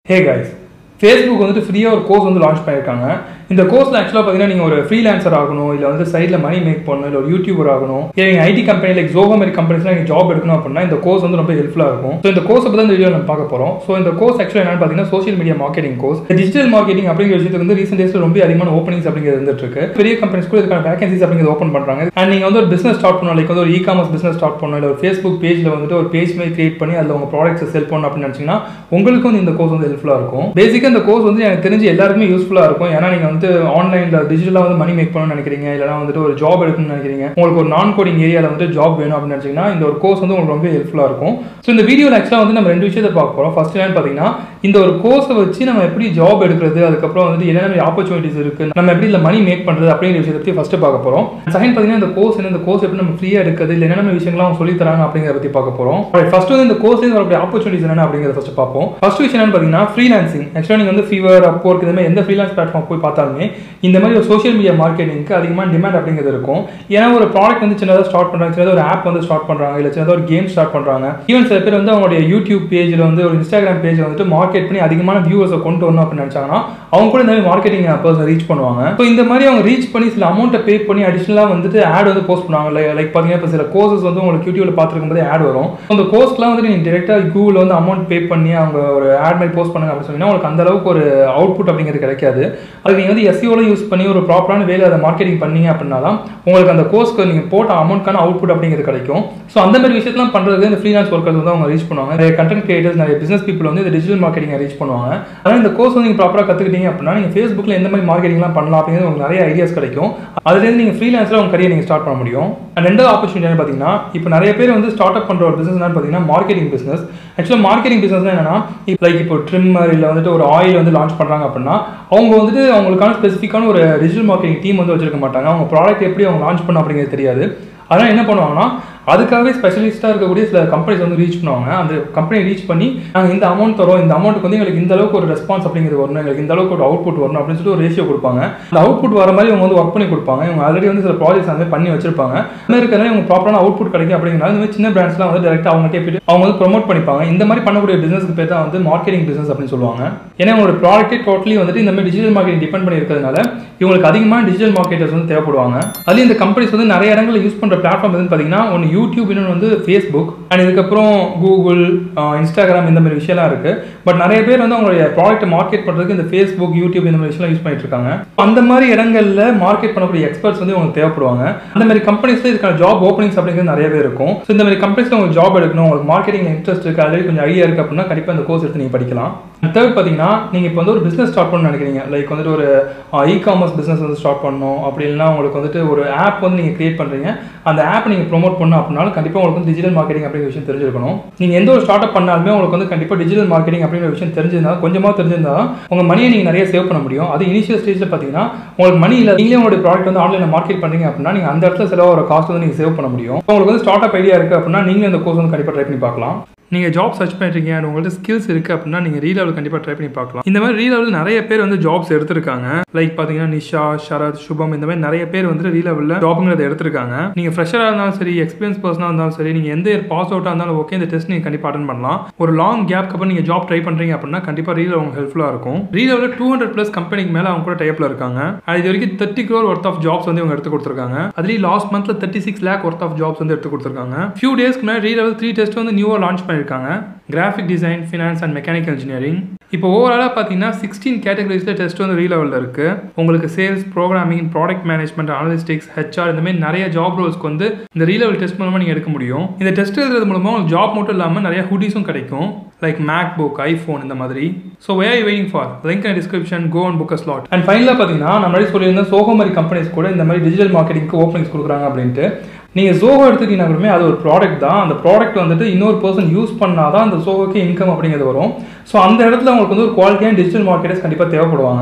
hey guys Facebook வந்துட்டு ஃப்ரீயாக ஒரு கோர்ஸ் வந்து லான்ச் பண்ணியிருக்காங்க இந்த கோர்ஸில் ஆக்சுவலாக பார்த்தீங்கன்னா நீங்கள் ஒரு ஃப்ரீலான்சர் ஆகணும் இல்லை வந்து சைடில் மணி மேக் பண்ணணும் இல்லை ஒரு யூடியூபர் ஆகணும் இல்லை நீங்கள் ஐடி கம்பெனி லைக் ஜோகோ மாதிரி கம்பெனிஸ்லாம் நீங்கள் ஜாப் எடுக்கணும் அப்படின்னா இந்த கோர்ஸ் வந்து ரொம்ப ஹெல்ப்ஃபுல்லாக இருக்கும் ஸோ இந்த கோர்ஸை பற்றி இந்த வீடியோ நம்ம பார்க்க போகிறோம் ஸோ இந்த கோர்ஸ் ஆக்சுவலாக என்னன்னு பார்த்தீங்கன்னா social media marketing course digital marketing அப்படிங்கிற விஷயத்துக்கு வந்து ரீசெண்ட் டேஸில் ரொம்ப அதிகமான ஓப்பனிங்ஸ் அப்படிங்கிறது இருந்துட்டு இருக்கு பெரிய கம்பெனிஸ் கூட இதுக்கான வேகன்சிஸ் அப்படிங்கிறது ஓப்பன் பண்ணுறாங்க அண்ட் நீங்கள் வந்து ஒரு பிஸ்னஸ் ஸ்டார்ட் பண்ணணும் லைக் வந்து ஒரு இ காமர்ஸ் பிஸ்னஸ் ஸ்டார்ட் பண்ணணும் இல்லை ஒரு ஃபேஸ்புக் பேஜில் வந்துட்டு ஒரு பேஜ் மாதிரி கிரியேட் பண்ணி அதில் உங்கள் ப்ராடக்ட்ஸை செல் பண்ணணும் அப்படின்னு நினச்சிங்கன்னா உங்களுக்கு வந்து இந்த கோர்ஸ் வந்து ஹெல்ப்ஃபுல்லாக இருக்கும் பேசிக்காக இந்த கோர்ஸ் வந்து எனக்கு தெரிஞ்சு எல்லாருக்குமே யூஸ்ஃபுல்லாக இருக்கும் ஏன்னா நீங்கள் வந்து ஆன்லைனில் டிஜிட்டலாக வந்து மணி மேக் பண்ணணும்னு நினைக்கிறீங்க இல்லைனா வந்துட்டு ஒரு ஜாப் எடுக்கணும்னு நினைக்கிறீங்க உங்களுக்கு ஒரு நான் கோடிங் ஏரியாவில் வந்து ஜாப் வேணும் அப்படின்னு நினச்சிங்கன்னா இந்த ஒரு கோர்ஸ் வந்து உங்களுக்கு ரொம்ப ஹெல்ப்ஃபுல்லாக இருக்கும் ஸோ இந்த வீடியோவில் ஆக்சுவலாக வந்து நம்ம ரெண்டு விஷயத்தை பார்க்க போகிறோம் ஃபர்ஸ்ட் என்னன்னு பார்த்தீங்கன்னா இந்த ஒரு கோர்ஸை வச்சு நம்ம எப்படி ஜாப் எடுக்கிறது அதுக்கப்புறம் வந்து என்னென்ன ஆப்பர்ச்சுனிட்டிஸ் இருக்குது நம்ம எப்படி இதில் மணி மேக் பண்ணுறது அப்படிங்கிற விஷயத்தை பற்றி ஃபஸ்ட்டு பார்க்க போகிறோம் செகண்ட் பார்த்தீங்கன்னா இந்த கோர்ஸ் என்ன இந்த கோர்ஸ் எப்படி நம்ம ஃப்ரீயாக எடுக்கிறது இல்லை என்னென்ன விஷயங்கள்லாம் அவங்க சொல்லி தராங்க அப்படிங்கிறத பற்றி பார்க்க போகிறோம் ஃபர்ஸ்ட் வந்து இந்த கோர்ஸ்லேருந்து வரக்கூடிய ஆப்பர்ச்சுனிட்டிஸ் என்னென்ன அப்படிங்கிறத ஃபஸ்ட்டு பார்ப்போம் ஃபர்ஸ்ட் விஷயம் என்னன்னு பார்த்தீங்கன்னா ஃப்ரீலான்சிங் ஆக்சுவலாக நீங்கள் வந்து ஃபீவர் அப்போர்க் இந்த மாதிரி எந்த ஃப்ரீலான்ஸ் பிளாட்ஃபார்ம் போய் பார்த்தாலுமே இந்த மாதிரி ஒரு சோஷியல் மீடியா மார்க்கெட்டிங்க்கு அதிகமாக டிமாண்ட் அப்படிங்கிறது இருக்கும் ஏன்னா ஒரு ப்ராடக்ட் வந்து சின்னதாக ஸ்டார்ட் பண்ணுறாங்க சின்னதாக ஒரு ஆப் வந்து ஸ்டார்ட் பண்ணுறாங்க இல்லை சின்னதாக ஒரு கேம் ஸ்டார்ட் பண்ணுறாங்க ஈவன் சில பேர் வந்து அவங்களுடைய யூடியூப் பேஜில் வந்து ஒரு இன்ஸ்டாகிராம் பேஜில் வந்துட்டு மார்க்கெட் பண்ணி அதிகமான வியூவர்ஸை கொண்டு வரணும் அப்படின்னு நினச்சாங்கன்னா அவங்க கூட இந்த மாதிரி மார்க்கெட்டிங் பர்சன் ரீச் பண்ணுவாங்க ஸோ இந்த மாதிரி அவங்க ரீச் பண்ணி சில அமௌண்ட்டை பே பண்ணி அடிஷனலாக வந்துட்டு ஆட் வந்து போஸ்ட் பண்ணுவாங்க லைக் பார்த்தீங்கன்னா இப்போ சில கோர்சஸ் வந்து உங்களுக்கு யூடியூப்ல பார்த்துருக்கும் போது ஆட் வரும் அந்த கோர்ஸ்லாம் வந்து நீங்கள் டேரெக்டாக கூகுளில் வந்து அமௌண்ட் பே பண்ணி அவங்க ஒரு ஆட் மாதிரி போஸ்ட் பண்ணுங்க அப்படின்னு சொன்னீங்கன்னா உங்களுக்கு அந்த அளவுக்கு ஒரு அவுட்புட் அப்படிங்கிறது கிடைக்காது அதுக்கு நீங்கள் வந்து எஸ்சிஓல யூஸ் பண்ணி ஒரு ப்ராப்பரான வேலை அதை மார்க்கெட்டிங் பண்ணீங்க அப்படின்னா தான் உங்களுக்கு அந்த கோர்ஸ்க்கு நீங்கள் போட்ட அமௌண்ட்க்கான அவுட்புட் அப்படிங்கிறது கிடைக்கும் ஸோ அந்த மாதிரி விஷயத்தெல்லாம் பண்ணுறதுக்கு இந்த ஃப்ரீலான்ஸ் ஒர்க்கர்ஸ் வந்து அவங்க ரீச் பண்ணுவாங்க நிறைய கண்டென்ட் கிரியேட்டர்ஸ் நிறைய பிசினஸ் பீப்பிள் வந்து இந்த டிஜிட்டல் மார்க்கெட்டிங் ரீச் பண்ணுவாங்க அதனால் இந்த கோர்ஸ் வந்து நீங்கள் ப்ராப்பராக கற்றுக்கிட்டீங்க அப்படின்னா நீங்கள் ஃபேஸ்புக்கில் எந்த மாதிரி மார்க்கெட்டிங்லாம் பண்ணலாம் அப்படிங்கிறது உங்களுக்கு நிறைய ஐடியாஸ் கிடைக்கும் அதுலேருந்து நீங்கள் ஃப்ரீலான்ஸில் உங்கள் கரியர் நீங்கள் ஸ்டார்ட் பண்ண முடியும் அண்ட் ரெண்டாவது ஆப்பர்ச்சுனிட்டி பார்த்தீங்கன்னா இப்போ நிறைய பேர் வந்து ஸ்டார்ட் அப் பண்ணுற ஒரு பிஸ்னஸ் பார்த்தீங்கன்னா மார்க்கெட்டிங் பிஸ்னஸ் ஆக்சுவலாக மார்க்கெட்டிங் பிஸ்னஸ் என்னன்னா லைக் இப்போ ட்ரிம்மர் இல்லை வந்துட்டு ஒரு ஆயில் வந்து லான்ச் பண்ணுறாங்க அப்படின்னா அவங்க வந்துட்டு அவங்களுக்கான ஸ்பெசிஃபிக்கான ஒரு டிஜிட்டல் மார்க்கெட்டிங் டீம் வந்து வச்சிருக்க மாட்டாங்க அவங்க ப்ராடக்ட் எப்படி அவங்க லான்ச் பண்ண அப்படிங்கிறது தெரியாது அதனால் என்ன பண்ணுவாங்கன்னா அதுக்காகவே ஸ்பெஷலிஸ்ட்டாக இருக்கக்கூடிய சில கம்பெனிஸ் வந்து ரீச் பண்ணுவாங்க அந்த கம்பெனி ரீச் பண்ணி நாங்கள் இந்த அமௌண்ட் தரோம் இந்த அமௌண்ட்டுக்கு வந்து எங்களுக்கு இந்த அளவுக்கு ஒரு ரெஸ்பான்ஸ் அப்படிங்கிறது வரணும் எங்களுக்கு இந்த அளவுக்கு ஒரு அவுட்புட் வரணும் அப்படின்னு சொல்லிட்டு ஒரு ரேஷியோ கொடுப்பாங்க அந்த அவுட்புட் வர மாதிரி அவங்க வந்து ஒர்க் பண்ணி கொடுப்பாங்க இவங்க ஆல்ரெடி வந்து சில ப்ராஜெக்ட்ஸ் அந்த மாதிரி பண்ணி வச்சிருப்பாங்க அந்த மாதிரி இருக்கிறதால இவங்க ப்ராப்பரான அவுட்புட் கிடைக்கும் அப்படிங்கிறனால இந்த மாதிரி சின்ன பிராண்ட்ஸ்லாம் வந்து டேரெக்டாக அவங்க போயிட்டு அவங்க வந்து ப்ரொமோட் பண்ணிப்பாங்க இந்த மாதிரி பண்ணக்கூடிய பிசினஸ்க்கு பேர் தான் வந்து மார்க்கெட்டிங் பிசினஸ் அப்படின்னு சொல்லுவாங்க ஏன்னா உங்களோட ப்ராடக்ட்டே டோட்டலி வந்துட்டு இந்த மாதிரி டிஜிட்டல் மார்க்கெட்டிங் டிபெண்ட் பண்ணி இருக்கிறதுனால இவங்களுக்கு அதிகமான டிஜிட்டல் மார்க்கெட்டர்ஸ் வந்து தேவைப்படுவாங்க அதுலேயும் இந்த கம்பெனிஸ் வந்து நிறைய இடங்களில் யூஸ் பண்ணுற பிளாட்ஃபார்ம் வந்து பார்த்தீங்கன்னா ஒன்று யூடியூப் இன்னொன்று வந்து ஃபேஸ்புக் அண்ட் இதுக்கப்புறம் கூகுள் இன்ஸ்டாகிராம் இந்த மாதிரி விஷயம்லாம் இருக்கு பட் நிறைய பேர் வந்து அவங்களுடைய ப்ராடக்ட் மார்க்கெட் பண்ணுறதுக்கு இந்த ஃபேஸ்புக் யூடியூப் இந்த மாதிரி விஷயம் யூஸ் பண்ணிட்டு இருக்காங்க அந்த மாதிரி இடங்கள்ல மார்க்கெட் பண்ணக்கூடிய எக்ஸ்பர்ட்ஸ் வந்து உங்களுக்கு தேவைப்படுவாங்க அந்த மாதிரி கம்பெனிஸ்ல இதுக்கான ஜாப் ஓப்பனிங்ஸ் அப்படிங்கிறது நிறையவே இருக்கும் ஸோ இந்த மாதிரி கம்பெனிஸ்ல உங்களுக்கு ஜாப் எடுக்கணும் உங்களுக்கு மார்க்கெட்டிங் இன்ட்ரெஸ்ட் இருக்கு ஆல்ரெடி கொஞ்சம் ஐடியா இருக்கு அப்படின்னா கண்டிப்பாக இந்த கோர்ஸ் எடுத்து நீங்கள் படிக்கலாம் தேர்ட் பார்த்தீங்கன்னா நீங்கள் இப்போ வந்து ஒரு பிஸ்னஸ் ஸ்டார்ட் பண்ணணும்னு நினைக்கிறீங்க லைக் வந்துட்டு ஒரு இ காமர்ஸ் பிஸ்னஸ் வந்து ஸ்டார்ட் பண்ணணும் அப்படி இல்லைனா உங்களுக்கு வந்துட்டு ஒரு ஆப் வந்து நீங்கள் கிரியேட் பண்ணுறீங்க அந்த ஆப் நீங்கள் ப்ரொமோட் பண்ணணும் அப்படின்னாலும் கண்டிப்பாக உங்களுக்கு வந்து டிஜிட்டல் மார்க்கெட்டிங் அப்படிங்கிற விஷயம் தெரிஞ்சிருக்கணும் நீங்கள் எந்த ஒரு ஸ்டார்ட் அப் பண்ணாலுமே உங்களுக்கு வந்து கண்டிப்பாக டிஜிட்டல் மார்க்கெட்டிங் அப்படிங்கிற விஷயம் தெரிஞ்சிருந்தா கொஞ்சமாக தெரிஞ்சிருந்தா உங்கள் மணியை நீங்கள் நிறைய சேவ் பண்ண முடியும் அது இனிஷியல் ஸ்டேஜில் பார்த்தீங்கன்னா உங்களுக்கு மணி இல்லை நீங்களே உங்களுடைய ப்ராடக்ட் வந்து ஆன்லைனில் மார்க்கெட் பண்ணுறீங்க அப்படின்னா நீங்கள் அந்த இடத்துல செலவாகிற காஸ்ட் வந்து நீங்கள் சேவ் பண்ண முடியும் உங்களுக்கு வந்து ஸ்டார்ட் அப் ஐடியா இருக்குது அப்படின்னா நீங்களே இந்த கோர்ஸ் வந்து கண்டிப்பாக ட்ரை பண்ணி பார்க்கலாம் நீங்கள் ஜாப் சர்ச் பண்ணுறீங்க அண்ட் உங்கள்ட்ட ஸ்கில்ஸ் இருக்குது அப்படின்னா நீங்கள் ரீ லெவல் கண்டிப்பாக ட்ரை பண்ணி பார்க்கலாம் இந்த மாதிரி ரீ லெவல் நிறைய பேர் வந்து ஜாப்ஸ் எடுத்திருக்காங்க லைக் பார்த்தீங்கன்னா நிஷா ஷரத் சுபம் இந்த மாதிரி நிறைய பேர் வந்து ரீ லெவலில் ஜாப்ங்கிறத எடுத்திருக்காங்க நீங்கள் ஃப்ரெஷராக இருந்தாலும் சரி எக்ஸ்பீரியன்ஸ் பர்சனாக இருந்தாலும் சரி நீங்கள் எந்த இயர் பாஸ் அவுட்டாக இருந்தாலும் ஓகே இந்த டெஸ்ட் நீங்கள் கண்டிப்பாக அட்டன் பண்ணலாம் ஒரு லாங் கேப்க்கு அப்புறம் நீங்கள் ஜாப் ட்ரை பண்ணுறீங்க அப்படின்னா கண்டிப்பாக ரீ உங்களுக்கு ஹெல்ப்ஃபுல்லாக இருக்கும் ரீ லெவலில் டூ ஹண்ட்ரட் ப்ளஸ் கம்பெனிக்கு மேலே அவங்க கூட டைப்பில் இருக்காங்க அது இது வரைக்கும் thirty crore worth of jobs வந்து இவங்க எடுத்து கொடுத்துருக்காங்க அதுலேயும் லாஸ்ட் மந்த்ல thirty six lakh worth of jobs வந்து எடுத்து கொடுத்துருக்காங்க ஃபியூ டேஸ்க்கு முன்னாடி ரீ லெவல் த்ரீ டெஸ்ட் வந்து நியூவாக லான்ச் பண்ணியிருக்காங்க graphic design finance and mechanical engineering இப்போ ஓவராலாக பார்த்தீங்கன்னா சிக்ஸ்டீன் கேட்டகரிஸில் டெஸ்ட் வந்து ரீ லெவலில் இருக்குது உங்களுக்கு sales programming product management analytics HR இந்த மாதிரி நிறைய ஜாப் ரோல்ஸ்க்கு வந்து இந்த ரீ லெவல் டெஸ்ட் மூலமாக நீங்கள் எடுக்க முடியும் இந்த டெஸ்ட் எழுதுறது மூலமாக உங்களுக்கு ஜாப் மட்டும் இல்லாமல் நிறைய ஹுடிஸும் கிடைக்கும் லைக் மேக் புக் ஐஃபோன் இந்த மாதிரி so way I waiting for link and description go and book slot and ஃபைனலாக பார்த்தீங்கன்னா நம்ம முன்னாடி சொல்லியிருந்தோம் சோகோ மாதிரி கம்பெனிஸ் கூட இந்த மாதிரி டிஜிட்டல் மார்க்கெட்டிங்க்கு ஓப்பனிங்ஸ் கொடுக்குறாங்க அப்படின்ட்டு நீங்கள் ஜோகோ எடுத்துக்கிட்டீங்கன்னாலுமே அது ஒரு ப்ராடக்ட் தான் அந்த ப்ராடக்ட் வந்துட்டு இன்னொரு பர்சன் யூஸ் பண்ணால் தான் அந்த ஜோகோக்கு இன்கம் அப்படிங்கிறது வரும் ஸோ அந்த இடத்துல உங்களுக்கு வந்து ஒரு குவாலிட்டியான டிஜிட்டல் மார்க்கெட்டர்ஸ் கண்டிப்பாக தேவைப்படுவாங்க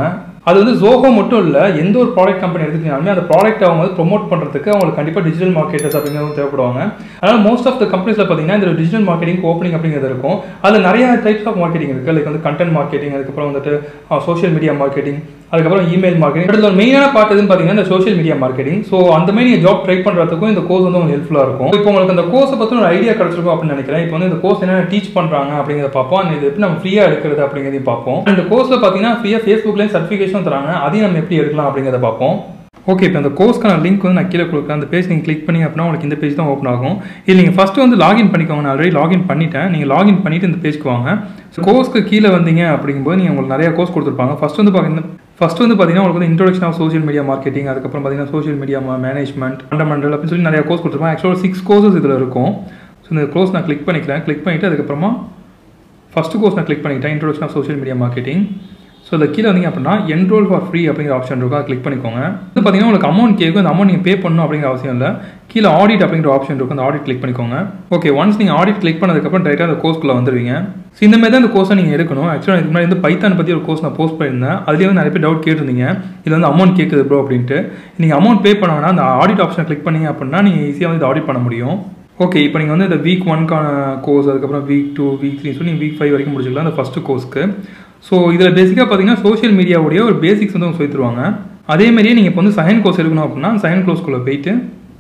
அது வந்து ஜோஹோ மட்டும் இல்லை எந்த ஒரு ப்ராடக்ட் கம்பெனி எடுத்துக்கிட்டாலுமே அந்த ப்ராடக்ட் அவங்க வந்து ப்ரொமோட் பண்ணுறதுக்கு அவங்களுக்கு கண்டிப்பாக டிஜிட்டல் மார்க்கெட்டர்ஸ் அப்படிங்கிறது தேவைப்படுவாங்க அதனால் மோஸ்ட் ஆஃப் த கம்பெனிஸில் பார்த்தீங்கன்னா இந்த டிஜிட்டல் மார்க்கெட்டிங் ஓப்பனிங் அப்படிங்கிறது இருக்கும் அதில் நிறைய டைப்ஸ் ஆஃப் மார்க்கெட்டிங் இருக்குது லைக் வந்து கண்டென்ட் மார்க்கெட்டிங் அதுக்கப்புறம் வந்துட்டு சோஷியல் மீடியா மார்க்கெட்டிங் அதுக்கப்புறம் இமெயில் மார்க்கெட்டிங் அடுத்த ஒரு மெயினான பார்ட் எதுன்னு பார்த்தீங்கன்னா இந்த சோஷியல் மீடியா மார்க்கெட்டிங் ஸோ அந்த மாதிரி நீங்கள் ஜாப் ட்ரை பண்ணுறதுக்கும் இந்த கோர்ஸ் வந்து உங்களுக்கு ஹெல்ப்ஃபுல்லாக இருக்கும் இப்போ உங்களுக்கு அந்த கோர்ஸை பற்றி ஒரு ஐடியா கிடச்சிருக்கும் அப்படின்னு நினைக்கிறேன் இப்போ வந்து இந்த கோர்ஸ் என்ன டீச் பண்ணுறாங்க அப்படிங்கிறத பார்ப்போம் அந்த இது எப்படி நம்ம ஃப்ரீயாக எடுக்கிறது அப்படிங்கிறதையும் பார்ப்போம் இந்த கோர்ஸில் பார்த்தீங்கன்னா ஃப்ரீயாக ஃபேஸ்புக்லேயும் சர்டிஃபிகேஷன் தராங்க அதையும் நம்ம எப்படி எடுக்கலாம் அப்படிங்கிறத பார்ப்போம் ஓகே இப்போ அந்த கோர்ஸ்க்கான லிங்க் வந்து நான் கீழே கொடுக்குறேன் அந்த பேஜ் நீங்கள் கிளிக் பண்ணி அப்படின்னா உங்களுக்கு இந்த பேஜ் தான் ஓப்பன் ஆகும் இது நீங்கள் ஃபஸ்ட்டு வந்து லாகின் பண்ணிக்கோங்க நான் ஆல்ரெடி லாகின் பண்ணிட்டேன் நீங்கள் லாகின் பண்ணிவிட்டு இந்த பேஜ்க்கு வாங்க ஸோ கோர்ஸ்க்கு கீழே வந்தீங்க அப்படிங்கும்போது நீங்கள் உங்களுக்கு நிறைய கோர்ஸ் கொடுத்துருப்பாங்க ஃபஸ்ட் வந்து பார்த்தீங்கன்னா ஃபஸ்ட் வந்து பார்த்தீங்கன்னா உங்களுக்கு வந்து introduction of social media marketing அதுக்கப்புறம் பார்த்தீங்கன்னா சோஷியல் மீடியா மேனேஜ்மெண்ட் ஃபண்டமெண்டல் அப்படின்னு சொல்லி நிறைய கோர்ஸ் கொடுத்துருப்பாங்க ஆக்சுவலாக சிக்ஸ் கோர்சஸ் இதில் இருக்கும் ஸோ இந்த கோர்ஸ் நான் கிளிக் பண்ணிக்கிறேன் கிளிக் பண்ணிவிட்டு அதுக்கப்புறமா ஃபஸ்ட்டு கோர்ஸ் நான் கிளிக் பண்ணிக்கிட்டேன் introduction of social media marketing so இதில் கீழே வந்தீங்க அப்படின்னா என்ரோல் ஃபார் ஃப்ரீ அப்படிங்கிற ஆப்ஷன் இருக்கும் அதை கிளிக் பண்ணிக்கோங்க இது பார்த்தீங்கன்னா உங்களுக்கு அமௌண்ட் கேட்கும் அந்த அமௌண்ட் நீங்கள் பே பண்ணணும் அப்படிங்கிற அவசியம் இல்லை கீழே ஆடிட் அப்படிங்கிற ஆப்ஷன் இருக்கும் அந்த ஆடிட் கிளிக் பண்ணிக்கோங்க ஓகே ஒன்ஸ் நீங்கள் ஆடிட் கிளிக் பண்ணதுக்கப்புறம் டேரெக்டாக அந்த கோர்ஸ்க்குள்ளே வந்துடுவீங்க ஸோ இந்த மாதிரி தான் இந்த கோர்ஸை நீங்கள் எடுக்கணும் ஆக்சுவலாக இதுக்கு முன்னாடி வந்து பைத்தான் பற்றி ஒரு கோர்ஸ் நான் போஸ்ட் பண்ணியிருந்தேன் அதுலேயே வந்து நிறைய பேர் டவுட் கேட்டிருந்தீங்க இதில் வந்து அமௌண்ட் கேட்குது ப்ரோ அப்படின்ட்டு நீங்கள் அமௌண்ட் பே பண்ண வேணா அந்த ஆடிட் ஆப்ஷனை கிளிக் பண்ணீங்க அப்படின்னா நீங்கள் ஈஸியாக வந்து ஆடிட் பண்ண முடியும் ஓகே இப்போ நீங்கள் வந்து இந்த வீக் ஒன்க்கான கோர்ஸ் அதுக்கப்புறம் வீக் டூ வீக் த்ரீ சொல்லி நீங்கள் வீக் ஃபைவ் வரைக்கும் முடிச்சுக்கலாம் அந்த ஃபஸ்ட்டு கோர்ஸ்க்கு ஸோ இதில் பேசிக்காக பார்த்தீங்கன்னா சோஷியல் மீடியாவுடைய ஒரு பேசிக்ஸ் வந்து அவங்க சொல்லி தருவாங்க அதே மாதிரியே நீங்கள் இப்போ வந்து சயன் கோர்ஸ் எடுக்கணும் அப்படின்னா சயன் கோர்ஸ்குள்ளே போயிட்டு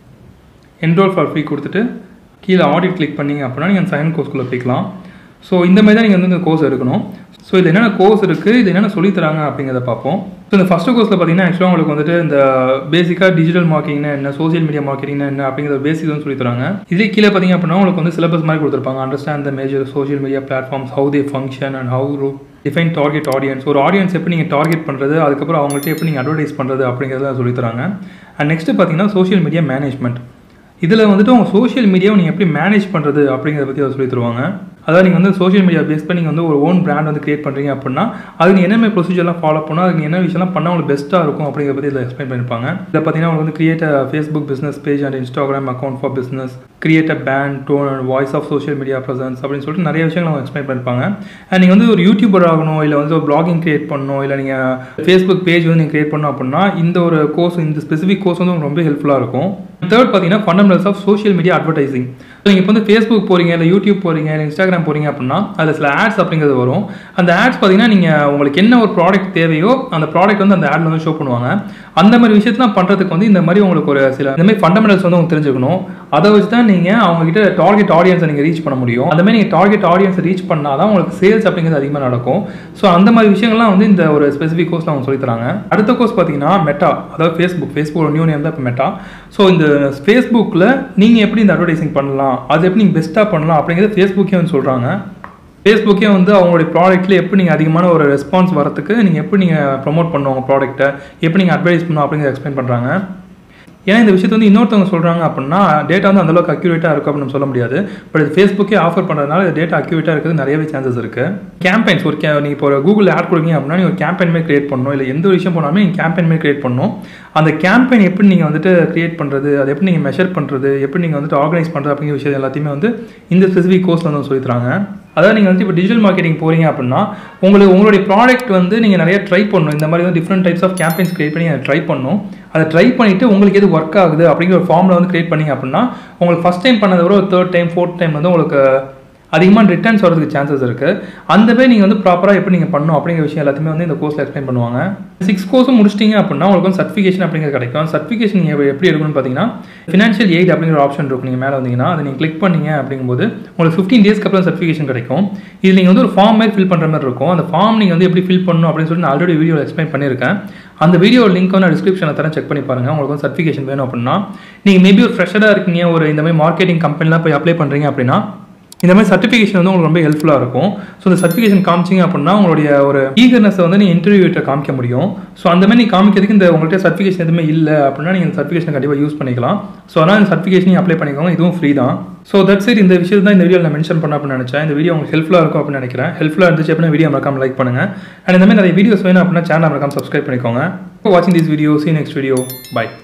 என்ரோல் ஃபார் ஃப்ரீ கொடுத்துட்டு கீழே ஆடிட் கிளிக் பண்ணீங்க அப்படின்னா நீங்கள் அந்த சயன் கோர்ஸ்குள்ளே போய்க்கலாம் ஸோ இந்த மாதிரி தான் நீங்கள் வந்து இந்த கோர்ஸ் எடுக்கணும் ஸோ இது என்னென்ன கோர்ஸ் இருக்குது இது என்னென்ன சொல்லித்தராங்க அப்படிங்கிறத பார்ப்போம் ஸோ இந்த ஃபஸ்ட்டு கோர்ஸில் பார்த்தீங்கன்னா ஆக்சுவலாக உங்களுக்கு வந்துட்டு இந்த பேசிக்காக டிஜிட்டல் மார்க்கெட்டிங்னா என்ன சோஷியல் மீடியா மார்க்கெட்டிங்னா என்ன அப்படிங்கிற பேசிக் வந்து சொல்லி தராங்க இதே கீழே பார்த்தீங்க அப்படின்னா உங்களுக்கு வந்து சிலபஸ் மாதிரி கொடுத்துருப்பாங்க understand the major social media platforms how they function and how define target audience ஒரு ஆடியன்ஸ் எப்படி நீங்கள் டார்கெட் பண்ணுறது அதுக்கப்புறம் அவங்கள்ட்ட எப்படி நீங்கள் அட்வர்டைஸ் பண்ணுறது அப்படிங்கிறத சொல்லி தராங்க அண்ட் நெக்ஸ்ட்டு பார்த்தீங்கன்னா சோஷியல் மீடியா மேனேஜ்மெண்ட் இதில் வந்துட்டு உங்கள் சோஷியல் மீடியாவை நீங்கள் எப்படி மேனேஜ் பண்ணுறது அப்படிங்கிறத பற்றி அதை சொல்லி தருவாங்க அதாவது நீங்கள் வந்து சோஷியல் மீடியா பேஸ் பண்ணி நீங்கள் வந்து ஒரு ஓன் பிராண்ட் வந்து கிரியேட் பண்ணுறீங்க அப்படின்னா அதுக்கு நீங்கள் என்னென்ன ப்ரொசீஜர்லாம் ஃபாலோ பண்ணணும் அதுக்கு என்ன விஷயம்லாம் பண்ணால் உங்களுக்கு பெஸ்ட்டாக இருக்கும் அப்படிங்கிறத பற்றி இதில் எக்ஸ்பிளைன் பண்ணியிருப்பாங்க இதில் பார்த்தீங்கன்னா உங்களுக்கு வந்து create Facebook business page and Instagram account for business create a brand tone and voice of social media presence அப்படின்னு சொல்லிட்டு நிறைய விஷயங்கள் அவங்க எக்ஸ்பிளைன் பண்ணியிருப்பாங்க அண்ட் நீங்கள் வந்து ஒரு யூடியூபர் ஆகணும் இல்லை வந்து ஒரு பிளாகிங் கிரியேட் பண்ணணும் இல்லை நீங்கள் ஃபேஸ்புக் பேஜ் வந்து நீங்கள் கிரியேட் பண்ணணும் அப்படின்னா இந்த ஒரு கோர்ஸ் இந்த ஸ்பெசிஃபிக் கோர்ஸ் வந்து உங்களுக்கு ரொம்ப ஹெல்ப்ஃபுல்லாக இருக்கும் தேர்ட் பார்த்தீங்கன்னா fundamentals of social media advertising நீங்கள் இப்போ வந்து ஃபேஸ்புக் போகிறீங்க இல்லை யூடியூப் போகிறீங்க இல்லை இன்ஸ்டாகிராம் போகிறீங்க அப்படின்னா அதில் சில ஆட்ஸ் அப்படிங்கிறது வரும் அந்த ஆட்ஸ் பார்த்தீங்கன்னா நீங்கள் உங்களுக்கு என்ன ஒரு ப்ராடக்ட் தேவையோ அந்த ப்ராடக்ட் வந்து அந்த ஆடில் வந்து ஷோ பண்ணுவாங்க அந்த மாதிரி விஷயத்தெலாம் பண்ணுறதுக்கு வந்து இந்த மாதிரி உங்களுக்கு ஒரு சில இந்த மாதிரி ஃபண்டமெண்டல்ஸ் வந்து உங்களுக்கு தெரிஞ்சுக்கணும் அதை வச்சு தான் நீங்கள் அவங்ககிட்ட டார்கெட் ஆடியன்ஸை நீங்கள் ரீச் பண்ண முடியும் அந்த மாதிரி நீங்கள் டார்கெட் ஆடியன்ஸை ரீச் பண்ணால் தான் உங்களுக்கு சேல்ஸ் அப்படிங்கிறது அதிகமாக நடக்கும் ஸோ அந்த மாதிரி விஷயங்கள்லாம் வந்து இந்த ஒரு ஸ்பெசிஃபிக் கோர்ஸில் அவங்க சொல்லி தராங்க அடுத்த கோர்ஸ் பார்த்தீங்கன்னா மெட்டா அதாவது ஃபேஸ்புக் ஃபேஸ்புக் நியூ நேம் தான் இப்போ மெட்டா ஸோ இந்த ஃபேஸ்புக்கில் நீங்கள் எப்படி இந்த அட்வர்டைசிங் பண்ணலாம் அது எப்படி நீங்கள் பெஸ்ட்டாக பண்ணலாம் அப்படிங்கிறது ஃபேஸ்புக்கே வந்து சொல்கிறாங்க ஃபேஸ்புக்கே வந்து அவங்களுடைய ப்ராடக்ட்டில் எப்படி நீங்கள் அதிகமான ஒரு ரெஸ்பான்ஸ் வரத்துக்கு நீங்கள் எப்படி நீங்கள் ப்ரொமோட் பண்ணுவோம் உங்கள் ப்ராடக்ட்டை எப்படி நீங்கள் அட்வைஸ் பண்ணணும் அப்படிங்கிறத எக்ஸ்பிளைன் பண்ணுறாங்க ஏன்னா இந்த விஷயத்தை வந்து இன்னொருத்தவங்க சொல்கிறாங்க அப்படின்னா டேட்டா வந்து அந்தளவுக்கு அக்யூரேட்டாக இருக்கும் அப்படின்னு நம்ம சொல்ல முடியாது பட் இது ஃபேஸ்புக்கே ஆஃபர் பண்ணுறதுனால இது டேட்டா அக்யூரேட்டாக இருக்கிறது நிறையவே சான்சஸ் இருக்குது கேம்பெயின்ஸ் ஒரு கே நீங்கள் இப்போ ஒரு கூகுள் ஆட் கொடுங்க அப்படின்னா நீங்கள் ஒரு கேம்பெயின் மாதிரி கிரியேட் பண்ணணும் இல்லை எந்த ஒரு விஷயம் போனாலுமே நீங்கள் கேம்பெயின் மாதிரி கிரியேட் பண்ணணும் அந்த கேம்பெயின் எப்படி நீங்கள் வந்துட்டு கிரியேட் பண்ணுறது அதை எப்படி நீங்கள் மெஷர் பண்ணுறது எப்படி நீங்கள் வந்துட்டு ஆர்கனைஸ் பண்ணுறது அப்படிங்கிற விஷயம் எல்லாத்தையுமே வந்து இந்த ஸ்பெசிஃபிக் கோர்ஸில் வந்து சொல்லி தராங்க அதாவது நீங்கள் வந்து இப்போ டிஜிட்டல் மார்க்கெட்டிங் போகிறீங்க அப்படின்னா உங்களுக்கு உங்களுடைய ப்ராடக்ட் வந்து நீங்கள் நிறைய ட்ரை பண்ணணும் இந்த மாதிரி வந்து different types of campaigns create பண்ணி அதை ட்ரை பண்ணணும் அதை ட்ரை பண்ணிவிட்டு உங்களுக்கு எது ஒர்க் ஆகுது அப்படிங்கிற ஒரு ஃபார்மில் வந்து கிரியேட் பண்ணிங்க அப்படின்னா உங்களுக்கு ஃபஸ்ட் டைம் பண்ணதை விட ஒரு தேர்ட் டைம் ஃபோர்த் டைம் வந்து உங்களுக்கு அதிகமாக ரிட்டர்ன்ஸ் வரதுக்கு சான்சஸ் இருக்குது அந்த மாதிரி நீங்கள் வந்து ப்ராப்பராக எப்படி நீங்கள் பண்ணணும் அப்படிங்கிற விஷயம் எல்லாத்தையுமே வந்து இந்த கோர்ஸில் எக்ஸ்பிளைன் பண்ணுவாங்க சிக்ஸ் கோர்ஸும் முடிச்சிட்டிங்க அப்படின்னா உங்களுக்கு வந்து சர்டிஃபிகேஷன் அப்படிங்கிறது கிடைக்கும் சர்டிஃபிகேஷன் நீங்கள் எப்படி எடுக்கணும்னு பார்த்தீங்கன்னா ஃபினான்ஷியல் எய்ட் அப்படிங்கிற ஆப்ஷன் இருக்கும் நீங்கள் மேலே வந்தீங்கன்னா அதை நீங்கள் கிளிக் பண்ணீங்க அப்படிங்கும்போது உங்களுக்கு ஃபிஃப்டீன் டேஸ்க்கு அப்புறம் சர்டிஃபிகேஷன் கிடைக்கும் இது நீங்கள் வந்து ஒரு ஃபார்ம் மாதிரி ஃபில் பண்ணுற மாதிரி இருக்கும் அந்த ஃபார்ம் நீங்கள் வந்து எப்படி ஃபில் பண்ணணும் அப்படின்னு சொல்லி நான் ஆல்ரெடி வீடியோ எக்ஸ்பிளைன் பண்ணியிருக்கேன் அந்த வீடியோ லிங்க் வந்து டிஸ்கிரிப்ஷனில் தரேன் செக் பண்ணி பாருங்கள் உங்களுக்கு வந்து சர்டிஃபிகேஷன் வேணும் அப்படின்னா நீங்கள் மேபி ஒரு ஃப்ரெஷராக இருக்கீங்க ஒரு இந்த மாதிரி மார்க்கெட்டிங் கம்பெனிலாம் போய் அப்ளை பண்ணுறீங்க அப்படின்னா இந்த மாதிரி சர்டிஃபிகேஷன் வந்து உங்களுக்கு ரொம்ப ஹெல்ப்ஃபுல்லாக இருக்கும் ஸோ இந்த சர்டிஃபிகேஷன் காமிச்சிங்க அப்படின்னா உங்களுடைய ஒரு ஈகர்னஸை வந்து நீங்கள் இன்டர்வியூட்ட காமிக்க முடியும் ஸோ அந்த மாதிரி நீங்கள் காமிக்கிறதுக்கு இந்த உங்கள்கிட்ட சர்டிஃபிகேஷன் எதுவுமே இல்லை அப்படின்னா நீங்கள் இந்த சர்டிஃபிகேஷன் கண்டிப்பாக யூஸ் பண்ணிக்கலாம் ஸோ அதனால் இந்த சர்டிஃபிகேஷன் அப்ளை பண்ணிக்கோங்க இதுவும் ஃப்ரீ தான் ஸோ தட் சரி இந்த விஷயத்தை தான் இந்த வீடியோ நான் மென்ஷன் பண்ண அப்படின்னு நினச்சேன் இந்த வீடியோ உங்களுக்கு ஹெல்ப்ஃபுல்லாக இருக்கும் அப்படின்னு நினைக்கிறேன் ஹெல்ப்ஃபுல்லாக இருந்துச்சு அப்படின்னா வீடியோ மறக்காம லைக் பண்ணுங்கள் அண்ட் இந்த மாதிரி நிறைய வீடியோஸ் வேணும் அப்படின்னா சேனல் மறக்காம சப்ஸ்கிரைப் பண்ணிக்கோங்க வாட்சிங் this video see next video by